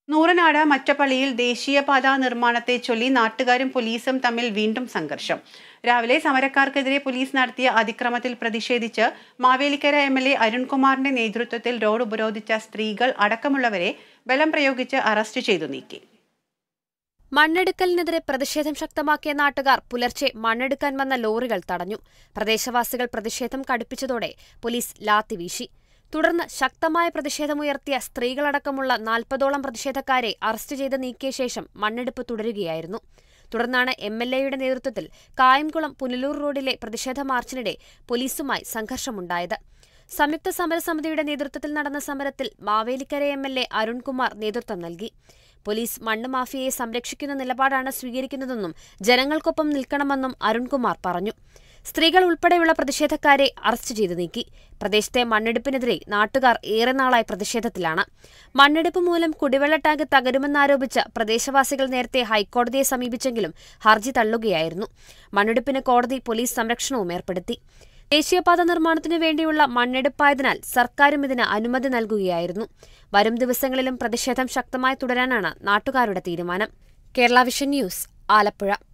നൂറനാട് മറ്റപ്പള്ളിയിൽ ദേശീയപാത നിർമ്മാണത്തെ ചൊല്ലി നാട്ടുകാരും പോലീസും തമ്മിൽ വീണ്ടും സംഘർഷം രാവിലെ സമരക്കാർക്കെതിരെ പോലീസ് നടത്തിയ അതിക്രമത്തിൽ പ്രതിഷേധിച്ച് മാവേലിക്കര എം എൽ എ അരുൺകുമാറിന്റെ നേതൃത്വത്തിൽ റോഡ് ഉപരോധിച്ച സ്ത്രീകൾ അടക്കമുള്ളവരെ ബലം പ്രയോഗിച്ച് അറസ്റ്റ് ചെയ്തു നീക്കി മണ്ണെടുക്കലിനെതിരെ പ്രതിഷേധം ശക്തമാക്കിയ നാട്ടുകാർ പുലർച്ചെ മണ്ണെടുക്കാൻ വന്ന ലോറികൾ തടഞ്ഞു പ്രദേശവാസികൾ പ്രതിഷേധം കടുപ്പിച്ചതോടെ പോലീസ് ലാത്തി വീശി തുടർന്ന് ശക്തമായ പ്രതിഷേധമുയർത്തിയ സ്ത്രീകളടക്കമുള്ള നാൽപ്പതോളം പ്രതിഷേധക്കാരെ അറസ്റ്റ് ചെയ്ത് നീക്കിയ ശേഷം മണ്ണെടുപ്പ് തുടരുകയായിരുന്നു തുടർന്നാണ് എം എൽ എയുടെ നേതൃത്വത്തിൽ കായംകുളം പുനലൂർ റോഡിലെ പ്രതിഷേധ മാർച്ചിനിടെ പോലീസുമായി സംഘർഷമുണ്ടായത് സംയുക്ത സമരസമിതിയുടെ നേതൃത്വത്തിൽ നടന്ന സമരത്തിൽ Mavelikkara M L A Arunkumar നേതൃത്വം നൽകി പോലീസ് മണ്ണ് മാഫിയയെ സംരക്ഷിക്കുന്ന നിലപാടാണ് സ്വീകരിക്കുന്നതെന്നും ജനങ്ങൾക്കൊപ്പം നിൽക്കണമെന്നും അരുൺകുമാർ പറഞ്ഞു സ്ത്രീകൾ ഉൾപ്പെടെയുള്ള പ്രതിഷേധക്കാരെ അറസ്റ്റ് ചെയ്തു നീക്കി പ്രദേശത്തെ മണ്ണെടുപ്പിനെതിരെ നാട്ടുകാർ ഏറെ നാളായി പ്രതിഷേധത്തിലാണ് മണ്ണെടുപ്പ് മൂലം കുടിവെള്ള ടാങ്ക് തകരുമെന്നാരോപിച്ച് പ്രദേശവാസികൾ നേരത്തെ ഹൈക്കോടതിയെ സമീപിച്ചെങ്കിലും ഹർജി തള്ളുകയായിരുന്നു മണ്ണെടുപ്പിന് കോടതി പോലീസ് സംരക്ഷണവും ഏർപ്പെടുത്തി ദേശീയപാത നിർമ്മാണത്തിനു വേണ്ടിയുള്ള മണ്ണെടുപ്പായതിനാൽ സർക്കാരും ഇതിന് അനുമതി നൽകുകയായിരുന്നു വരും ദിവസങ്ങളിലും പ്രതിഷേധം ശക്തമായി തുടരാനാണ് നാട്ടുകാരുടെ തീരുമാനം കേരള വിഷൻ ന്യൂസ് ആലപ്പുഴ